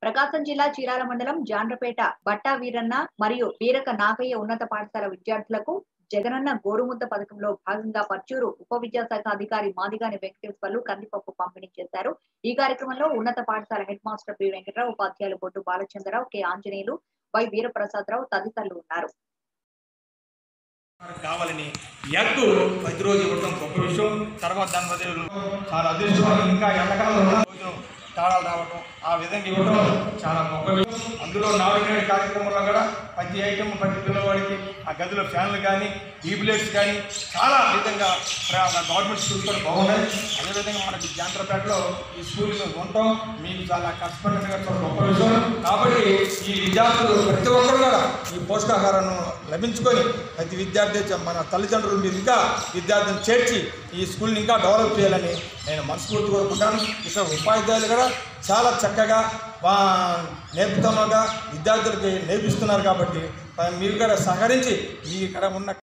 ప్రకాశం జిల్లా చీరాల మండలం జాండ్రపేట బట్టా వీరన్న మరియు వీరక నాగయ్య ఉన్నత పాఠశాల విద్యార్థులకు జగనన్న గోరుముద్ద పథకంలో భాగంగా పర్చూరు ఉప విద్యాశాఖ అధికారి మాదిగాని వెంకటేశ్వర్లు కందిపప్పు పంపిణీ చేశారు ఈ కార్యక్రమంలో ఉన్నత పాఠశాల హెడ్ మాస్టర్ బి వెంకటరావు ఉపాధ్యాయులు బొడ్డు బాలచంద్రరావు కె ఆంజనేయులు వై వీరప్రసాదరావు తదితరులు ఉన్నారు మనకు కావాలని ఎగ్ ప్రతిరోజు ఇవ్వడం గొప్ప విషయం తర్వాత దాని బదులు చాలా అదృష్టం ఇంకా ఎండాకాలంలో రోజు తాళాలు రావటం ఆ విధంగా ఇవ్వడం చాలా గొప్ప విషయం అందులో నాడు నేడు కార్యక్రమంలో కూడా ప్రతి ఐటమ్ ప్రతి పిల్లవాడికి ఆ గదిలో ఫ్యాన్లు కానీ ట్యూబ్లైట్స్ కానీ చాలా విధంగా ప్ర- గవర్నమెంట్ స్కూల్స్ కూడా బాగున్నాయి అదేవిధంగా మనకి జాంతరపేటలో ఈ స్కూల్ ఉంటాం మీకు చాలా కష్టపడిన చాలా గొప్ప విషయం కాబట్టి ఈ విద్యార్థులు ప్రతి ఒక్కరు కూడా ఈ పోషకాహారాన్ని లభించుకొని ప్రతి విద్యార్థి చ- మన తల్లిదండ్రులు మీరు ఇంకా విద్యార్థిని చేర్చి ఈ స్కూల్ని ఇంకా డెవలప్ చేయాలని నేను మనస్ఫూర్తి కోరుకుంటాను ఇక్కడ ఉపాధ్యాయులు కూడా చాలా చక్కగా వా నేర్పుతంగా విద్యార్థులకి నేర్పిస్తున్నారు కాబట్టి మీరు కూడా సహకరించి మీ ఇక్కడ ఉన్న